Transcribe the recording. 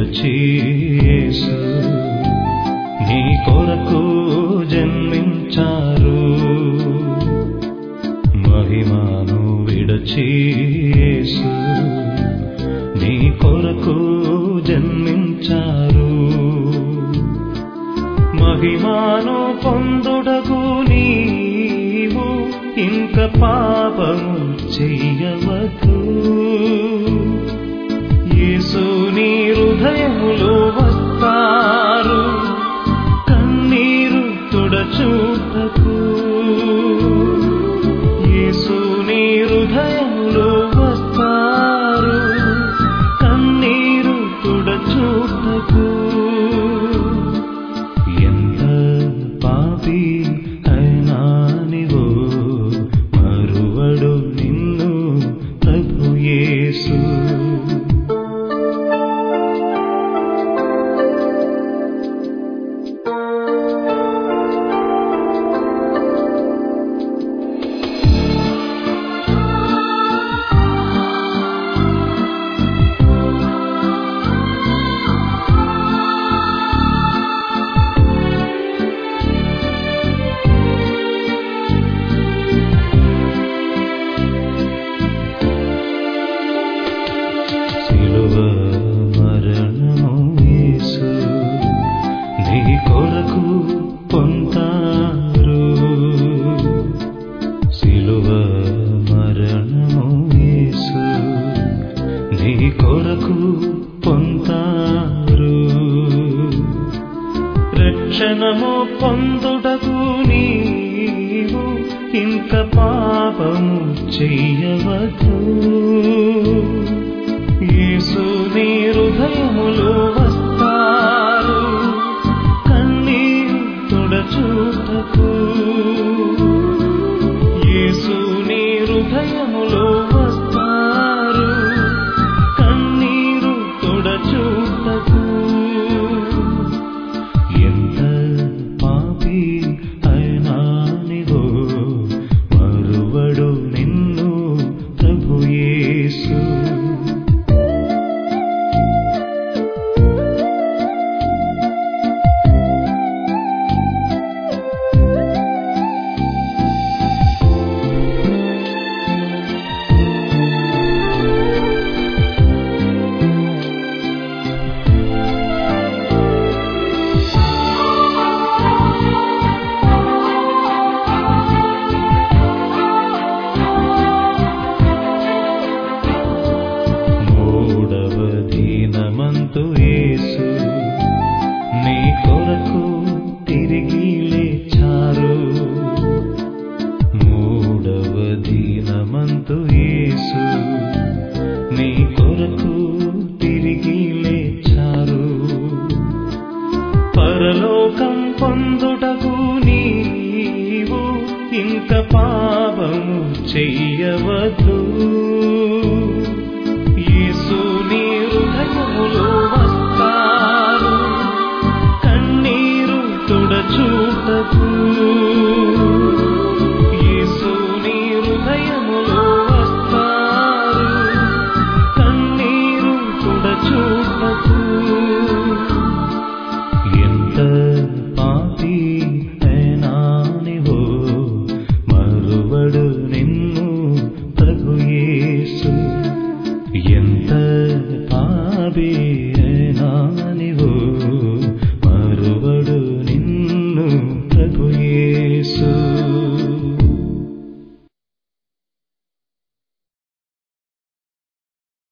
విడచి యేసు నీ కొరకు జన్మించారు మహిమాను విడచి యేసు నీ కొరకు జన్మించారు మహిమాను పొందుడగు నీవు ఇంక పాపము చెయ్యవద్దు యేసు నీ హృదయములో వస్తారు కన్నీరు తుడచూటకు యేసు నీ హృదయములో వస్తారు కన్నీరు తుడచూటకు ఎంత పాపి అయినా నీవో మరువడు నిన్ను ప్రభు యేసు సిలువ మరణము యేసు నీ కొరకు పొంతారు సిలువ మరణము యేసు నీ కొరకు పొంతారు రక్షణము పొందుటకు నీవు ఇంక పాపము చెయ్యవద్దు యేసు నీ హృదయములో వస్తారు కన్నీరు తుడచూటకు యేసు నీ హృదయములో వస్తారు కన్నీరు తుడచూటకు ఎంత పాపి అయినా నీవో మరువడు నిన్ను ప్రభు యేసు మూడవ దీనమంతు యేసు నీ కొరకు తిరిగి లేచారు మూడవ దీనమంతు యేసు నీ కొరకు తిరిగి లేచారు పరలోకం పొందుటకు నీవు ఇంక పాపము చెయ్యవద్దు యేసు నీ హృదయములో వస్తారు కన్నీరు తుడచూటకు యేసు నీ హృదయములో వస్తారు కన్నీరు తుడచూటకు ఎంత పాపి అయినా నీవో మరువడు నిన్ను ప్రభు యేసు ఎంత పాపి అయినా